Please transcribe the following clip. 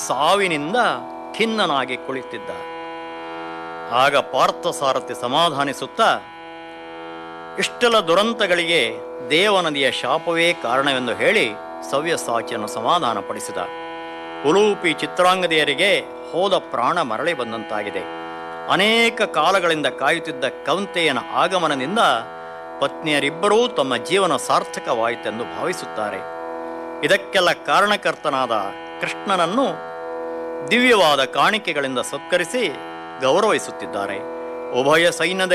ಸಾವಿನಿಂದ ಖಿನ್ನನಾಗಿ ಕುಳಿತಿದ್ದ ಆಗ ಪಾರ್ಥಸಾರಥಿ ಸಮಾಧಾನಿಸುತ್ತಾ ಇಷ್ಟೆಲ್ಲ ದುರಂತಗಳಿಗೆ ದೇವನದಿಯ ಶಾಪವೇ ಕಾರಣವೆಂದು ಹೇಳಿ ಸವ್ಯಸಾಚಿಯನ್ನು ಸಮಾಧಾನಪಡಿಸಿದ ಉಲೂಪಿ ಚಿತ್ರಾಂಗದೆಯರಿಗೆ ಹೋದ ಪ್ರಾಣ ಮರಳಿ ಬಂದಂತಾಗಿದೆ ಅನೇಕ ಕಾಲಗಳಿಂದ ಕಾಯುತ್ತಿದ್ದ ಕೌಂತೆಯನ ಆಗಮನದಿಂದ ಪತ್ನಿಯರಿಬ್ಬರೂ ತಮ್ಮ ಜೀವನ ಸಾರ್ಥಕವಾಯಿತೆಂದು ಭಾವಿಸುತ್ತಾರೆ ಇದಕ್ಕೆಲ್ಲ ಕಾರಣಕರ್ತನಾದ ಕೃಷ್ಣನನ್ನು ದಿವ್ಯವಾದ ಕಾಣಿಕೆಗಳಿಂದ ಸತ್ಕರಿಸಿ ಗೌರವಿಸುತ್ತಿದ್ದಾರೆ ಉಭಯ ಸೈನ್ಯದ